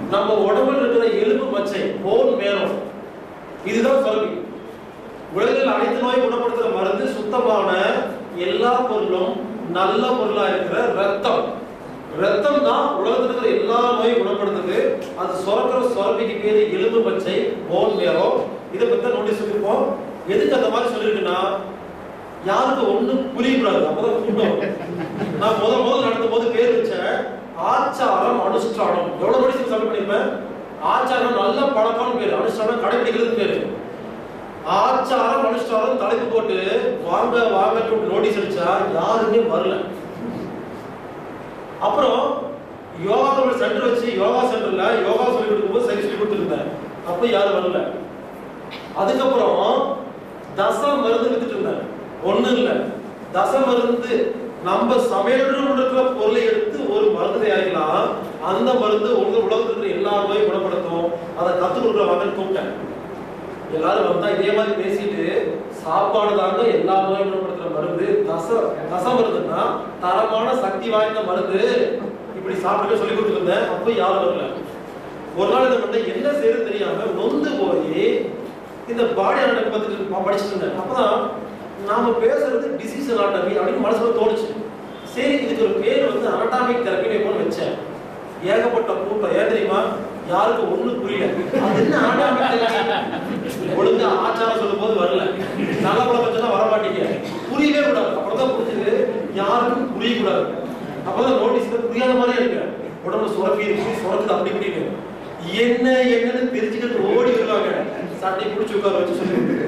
நம்ம உடம்புல இருக்கிற எலும்பு மச்சை போன் மேரம் இதுதான் சுரப்பி உலகில் அனைத்து நோய் குணப்படுத்துற மருந்து சுத்தமான எல்லா பொருளும் நல்ல பொருளா இருக்கிற ரத்தம் ரத்தம் தான் உலகத்துல இருக்கிற எல்லா நோயும் குணப்படுத்துது அது சுரக்கிற சுரப்பிக்கு பேரு எலும்பு பச்சை போன் மேரோ இதை பத்தி தான் நோட்டீஸ் சொல்லியிருப்போம் எதுக்கு அந்த மாதிரி சொல்லியிருக்குன்னா யாருக்கு ஒண்ணும் புரியக்கூடாது அப்பதான் கூட்டம் வரும். நான் முத முதல் நடத்தும் போது பேர் வச்சேன் ஆச்சாரம் அனுஷ்டானம் எவ்வளவு படிச்சு சப்மிட் பண்ணிருப்பேன் ஆச்சாரம் நல்ல பழக்கம்னு பேரு அனுஷ்டானம் கடைபிடிக்கிறது பேரு ஆச்சாரம் அனுஷ்டானம் தலைப்பு போட்டு வாங்க வாங்க நோட்டீஸ் அடிச்சா யாருமே வரல அப்புறம் யோகா சென்டர் வச்சு யோகா சென்டர்ல யோகா சொல்லி கொடுக்கும்போது சரி சொல்லி கொடுத்துருந்தேன் அப்ப யாரும் வரல அதுக்கப்புறம் தச மருந்து வித்துட்டு இருந்தேன் ஒண்ணு இல்ல தச மருந்து நம்ம சமையல் இருக்கிற பொருளை எடுத்து ஒரு மருந்து தயாரிக்கலாம் அந்த மருந்து உங்க உலகத்துல இருக்கிற எல்லா நோயும் குணப்படுத்தும் அதை கத்து கொடுக்குற மகன் கூப்பிட்டேன் எல்லாரும் வந்தா இதே மாதிரி பேசிட்டு சாப்பாடு தாங்க எல்லா நோயும் குணப்படுத்துற மருந்து தச தச மருந்துன்னா தரமான சக்தி வாய்ந்த மருந்து இப்படி சாப்பிட்டு சொல்லி கொடுத்துருந்தேன் அப்போ யாரும் வரல ஒரு நாள் என்ன பண்ணேன் என்ன செய்யறது தெரியாம நொந்து போய் இந்த பாடி அனாட்டமி பார்த்துட்டு ப- படிச்சுட்டு இருந்தேன் அப்பதான் நாம பேசுறது டிசீஸ் அனாட்டமி அப்படின்னு மனசுல தோணுச்சு சரி இதுக்கு ஒரு பேர் வந்து அனாட்டாமிக் தெரப்பின்னு எப்போன்னு வச்சேன் ஏகப்பட்ட கூட்டம் ஏன் தெரியுமா யாருக்கும் ஒண்ணும் புரியல அது என்ன anatomic therapy? ஒழுங்கா ஆச்சாரம் சொல்லும் போது வரல நல்ல பழக்கம் சொன்னா வர மாட்டீங்க புரியவே கூடாது அப்புறம் புரிஞ்சது யாருக்கும் புரியக்கூடாது அப்பதான் நோட்டீஸ் புரியாத மாதிரியே இருக்கு உடம்புல சுரப்பி இருக்கு சுரக்குது அப்படி இப்படின்னு என்ன என்னன்னு தெரிஞ்சுக்கிட்டு ஓடி வருவாங்க சட்டை பிடிச்சி உட்கார வச்சு சொல்லி